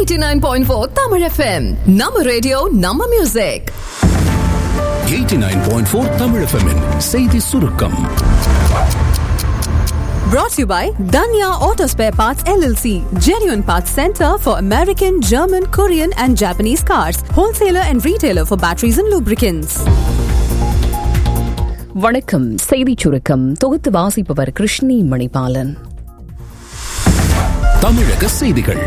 89.4 Tamil FM. நம்ம radio நம்ம music 89.4 Tamil FM -இன் செய்தி சுருக்கம் Brought to you by Danya Auto Spare Parts LLC, genuine parts center for American, German, Korean, and Japanese cars, wholesaler and retailer for batteries and lubricants. வணக்கம் செய்திச் சுருக்கம் தொகுத்து வாசிப்பவர் கிருஷ்ணி மணிபாலன் தமிழக செய்திகள்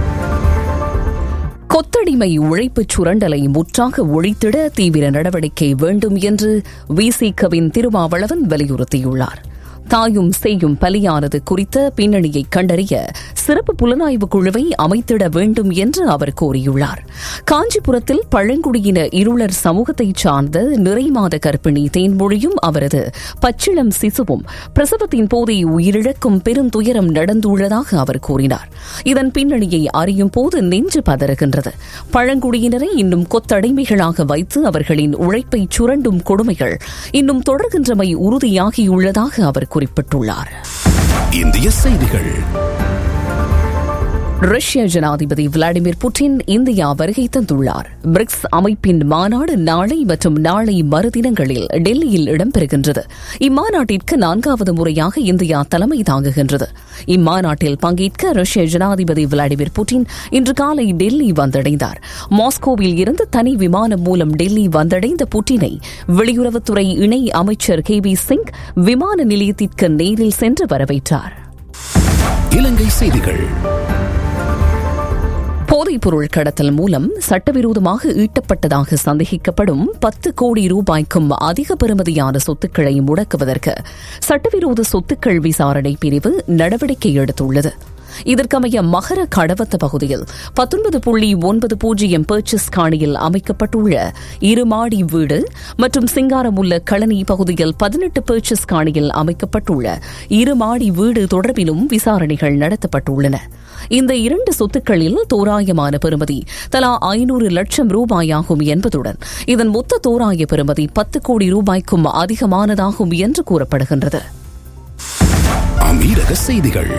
கொத்தடிமை உழைப்புச் சுரண்டலை முற்றாக ஒழித்திட தீவிர நடவடிக்கை வேண்டும் என்று விசிகவின் திருமாவளவன் வலியுறுத்தியுள்ளார் தாயும் செய்யும் பலியானது குறித்த பின்னணியை கண்டறிய சிறப்பு புலனாய்வு குழுவை அமைத்திட வேண்டும் என்று அவர் கூறியுள்ளார் காஞ்சிபுரத்தில் பழங்குடியின இருளர் சமூகத்தைச் சார்ந்த நிறைமாத கர்ப்பிணி தேன்மொழியும் அவரது பச்சிளம் சிசுவும் பிரசவத்தின் போதே உயிரிழக்கும் பெருந்துயரம் நடந்துள்ளதாக அவர் கூறினார் இதன் பின்னணியை அறியும் போது நெஞ்சு பதறுகின்றது பழங்குடியினரை இன்னும் கொத்தடிமைகளாக வைத்து அவர்களின் உழைப்பை சுரண்டும் கொடுமைகள் இன்னும் தொடர்கின்றமை உறுதியாகியுள்ளதாக அவர் குறிப்பிட்டுள்ளார் இந்திய செய்திகள் ரஷ்ய ஜனாதிபதி விளாடிமிர் புட்டின் இந்தியா வருகை தந்துள்ளார் பிரிக்ஸ் அமைப்பின் மாநாடு நாளை மற்றும் நாளை மறுதினங்களில் டெல்லியில் இடம்பெறுகின்றது இம்மாநாட்டிற்கு நான்காவது முறையாக இந்தியா தலைமை தாங்குகின்றது இம்மாநாட்டில் பங்கேற்க ரஷ்ய ஜனாதிபதி விளாடிமிர் புட்டின் இன்று காலை டெல்லி வந்தடைந்தார் மாஸ்கோவில் இருந்து தனி விமானம் மூலம் டெல்லி வந்தடைந்த புட்டினை வெளியுறவுத்துறை இணை அமைச்சர் கே வி சிங் விமான நிலையத்திற்கு நேரில் சென்று வரவேற்றார் இலங்கை செய்திகள் போதைப்பொருள் கடத்தல் மூலம் சட்டவிரோதமாக ஈட்டப்பட்டதாக சந்தேகிக்கப்படும் பத்து கோடி ரூபாய்க்கும் அதிக பெறுமதியான சொத்துக்களை முடக்குவதற்கு சட்டவிரோத சொத்துக்கள் விசாரணை பிரிவு நடவடிக்கை எடுத்துள்ளது இதற்கமைய மகர கடவத்த பகுதியில் பத்தொன்பது புள்ளி ஒன்பது பூஜ்ஜியம் பர்ச்சஸ் காணியில் அமைக்கப்பட்டுள்ள இருமாடி வீடு மற்றும் சிங்காரமுள்ள களனி பகுதியில் பதினெட்டு பர்ச்சஸ் காணியில் அமைக்கப்பட்டுள்ள இருமாடி வீடு தொடர்பிலும் விசாரணைகள் நடத்தப்பட்டுள்ளன இந்த இரண்டு சொத்துக்களில் தோராயமான பெறுமதி தலா ஐநூறு லட்சம் ரூபாயாகும் என்பதுடன் இதன் மொத்த தோராய பெறுமதி பத்து கோடி ரூபாய்க்கும் அதிகமானதாகும் என்று கூறப்படுகின்றது அமீரக செய்திகள்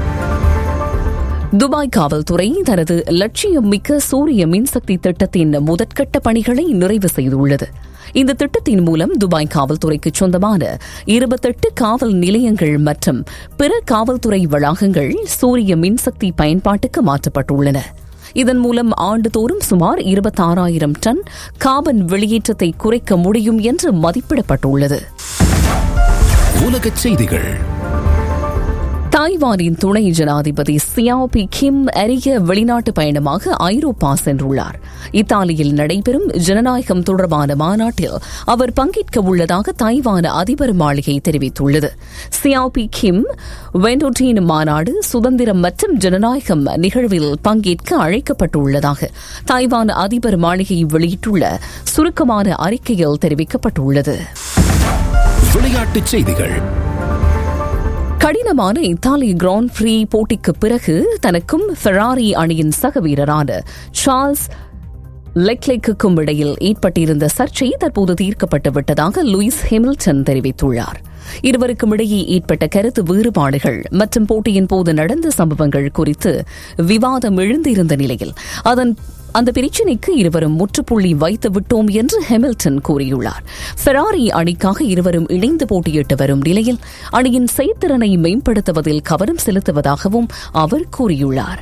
துபாய் காவல்துறை தனது லட்சியம் மிக்க சூரிய மின்சக்தி திட்டத்தின் முதற்கட்ட பணிகளை நிறைவு செய்துள்ளது இந்த திட்டத்தின் மூலம் துபாய் காவல்துறைக்கு சொந்தமான இருபத்தெட்டு காவல் நிலையங்கள் மற்றும் பிற காவல்துறை வளாகங்கள் சூரிய மின்சக்தி பயன்பாட்டுக்கு மாற்றப்பட்டுள்ளன இதன் மூலம் ஆண்டுதோறும் சுமார் இருபத்தாறாயிரம் டன் காபன் வெளியேற்றத்தை குறைக்க முடியும் என்று மதிப்பிடப்பட்டுள்ளது உலகச் செய்திகள் தாய்வானின் துணை ஜனாதிபதி சியாபி கிம் அரிய வெளிநாட்டு பயணமாக ஐரோப்பா சென்றுள்ளார் இத்தாலியில் நடைபெறும் ஜனநாயகம் தொடர்பான மாநாட்டில் அவர் பங்கேற்க உள்ளதாக தாய்வான் அதிபர் மாளிகை தெரிவித்துள்ளது சியாபி கிம் வெண்டோட்டின் மாநாடு சுதந்திரம் மற்றும் ஜனநாயகம் நிகழ்வில் பங்கேற்க அழைக்கப்பட்டுள்ளதாக தாய்வான் அதிபர் மாளிகை வெளியிட்டுள்ள சுருக்கமான அறிக்கையில் தெரிவிக்கப்பட்டுள்ளது விளையாட்டுச் செய்திகள் கடினமான இத்தாலி கிராண்ட் ஃப்ரீ போட்டிக்கு பிறகு தனக்கும் ஃபெராரி அணியின் சக வீரரான சார்ல்ஸ் லெக்லெக்குக்கும் இடையில் ஏற்பட்டிருந்த சர்ச்சை தற்போது தீர்க்கப்பட்டு விட்டதாக லூயிஸ் ஹெமில்டன் தெரிவித்துள்ளார் இருவருக்கும் இடையே ஏற்பட்ட கருத்து வேறுபாடுகள் மற்றும் போட்டியின் போது நடந்த சம்பவங்கள் குறித்து விவாதம் எழுந்திருந்த நிலையில் அதன் அந்த பிரச்சினைக்கு இருவரும் முற்றுப்புள்ளி வைத்து விட்டோம் என்று ஹெமில்டன் கூறியுள்ளார் ஃபெராரி அணிக்காக இருவரும் இணைந்து போட்டியிட்டு வரும் நிலையில் அணியின் செயற்திறனை மேம்படுத்துவதில் கவனம் செலுத்துவதாகவும் அவர் கூறியுள்ளார்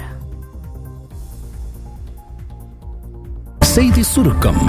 செய்தி சுருக்கம்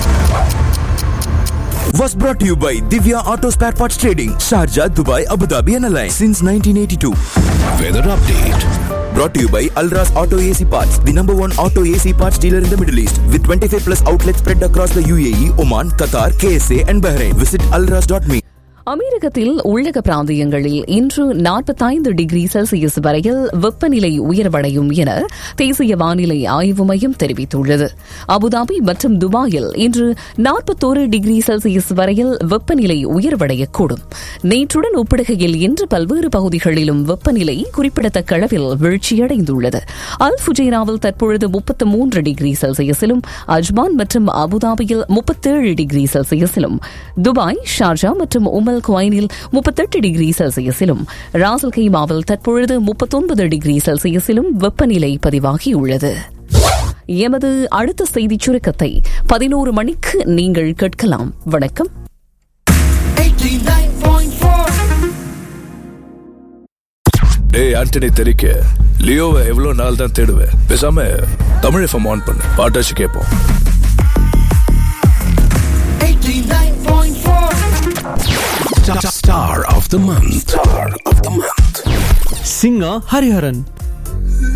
was brought to you by Divya Auto Spare Parts Trading, Sharjah, Dubai, Abu Dhabi and Alliance since 1982. Weather update Brought to you by Alras Auto AC Parts, the number one auto AC parts dealer in the Middle East, with 25 plus outlets spread across the UAE, Oman, Qatar, KSA and Bahrain. Visit alras.me. அமெரிக்கத்தில் உள்ளக பிராந்தியங்களில் இன்று நாற்பத்தைந்து degree Celsius வரையில் வெப்பநிலை உயர்வடையும் என தேசிய வானிலை ஆய்வு மையம் தெரிவித்துள்ளது அபுதாபி மற்றும் துபாயில் இன்று நாற்பத்தோரு டிகிரி செல்சியஸ் வரையில் வெப்பநிலை உயர்வடையக்கூடும் நேற்றுடன் ஒப்பிடுகையில் இன்று பல்வேறு பகுதிகளிலும் வெப்பநிலை குறிப்பிடத்தக்க அளவில் வீழ்ச்சியடைந்துள்ளது அல் ஃபுஜேராவில் தற்பொழுது முப்பத்து மூன்று டிகிரி செல்சியஸிலும் அஜ்மான் மற்றும் அபுதாபியில் முப்பத்தேழு டிகிரி செல்சியஸிலும் துபாய் ஷார்ஜா மற்றும் உமல் குவைனில் முப்பத்தெட்டு டிகிரி செல்சியஸிலும் ராசல் கைமாவில் தற்பொழுது முப்பத்தொன்பது டிகிரி செல்சியஸிலும் வெப்பநிலை பதிவாகியுள்ளது எமது அடுத்த செய்திச் சுருக்கத்தை பதினோரு மணிக்கு நீங்கள் கேட்கலாம் வணக்கம் டேய் ஆண்டனி தெரிக்க லியோவை எவ்வளவு நாள் தான் தேடுவேன் பேசாம தமிழ் எஃப்எம் ஆன் பண்ணு பாட்டாச்சு கேட்போம் Star of the month. Star of the month. singer Hariharan.